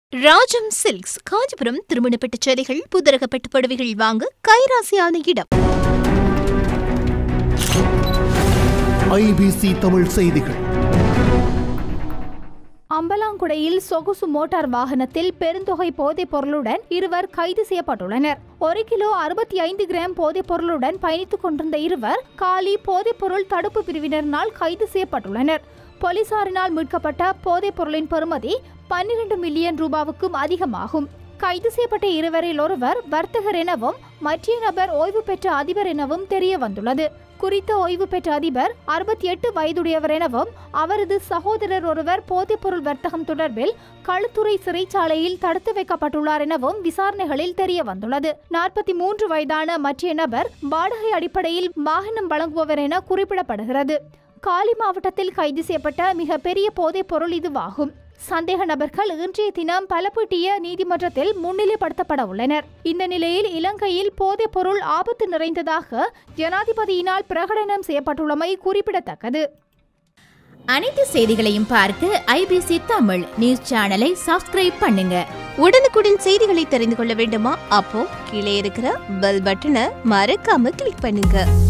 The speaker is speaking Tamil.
ராஜம் சில்க்ஸ் காஞ்சிபுரம் திருமணப்பட்ட சேலைகள் புதரகப்பட்ட புடவைகள் வாங்க கைராசியான இடம் ஐபிசி தமிழ் செய்திகள் அம்பலாங்குடையில் சொகுசு மோட்டார் வாகனத்தில் பெருந்தொகை போதைப் பொருளுடன் இருவர் கைது செய்யப்பட்டுள்ளனர் ஒரு கிலோ அறுபத்தி ஐந்து கிராம் போதைப் பொருளுடன் பயணித்துக் கொண்டிருந்த இருவர் காலி போதைப் பொருள் தடுப்பு பிரிவினரினால் கைது செய்யப்பட்டுள்ளனர் போலீசாரினால் மீட்கப்பட்ட போதைப் பொருளின் பெறுமதி பன்னிரண்டு மில்லியன் ரூபாவுக்கும் அதிகமாகும் கைது செய்யப்பட்ட இருவரில் ஒருவர் வர்த்தகர் எனவும் மற்ற நபர் ஓய்வு பெற்ற அதிபர் எனவும் தெரிய வந்துள்ளது குறித்த ஓய்வு பெற்ற அதிபர் அறுபத்தி எட்டு வயதுடையவர் எனவும் அவரது சகோதரர் ஒருவர் போதைப்பொருள் வர்த்தகம் தொடர்பில் களுத்துறை சிறைச்சாலையில் தடுத்து வைக்கப்பட்டுள்ளார் எனவும் விசாரணைகளில் தெரிய வந்துள்ளது நாற்பத்தி மூன்று வயதான மற்ற நபர் வாடகை அடிப்படையில் வாகனம் வழங்குபவர் என குறிப்பிடப்படுகிறது காலி மாவட்டத்தில் கைது செய்யப்பட்ட மிகப்பெரிய போதைப் பொருள் இதுவாகும் சந்தேக நபர்கள் இன்றைய தினம் பலப்பட்டிய நீதிமன்றத்தில் முன்னிலைப்படுத்தப்பட உள்ளனர் இந்த நிலையில் இலங்கையில் போதைப் பொருள் ஆபத்து நிறைந்ததாக ஜனாதிபதியினால் பிரகடனம் செய்யப்பட்டுள்ளமை குறிப்பிடத்தக்கது அனைத்து செய்திகளையும் பார்க்க ஐபிசி தமிழ் நியூஸ் சேனலை சப்ஸ்கிரைப் பண்ணுங்க உடனுக்குடன் செய்திகளை தெரிந்து கொள்ள வேண்டுமா அப்போ கீழே இருக்கிற பெல் பட்டனை மறக்காம கிளிக் பண்ணுங்க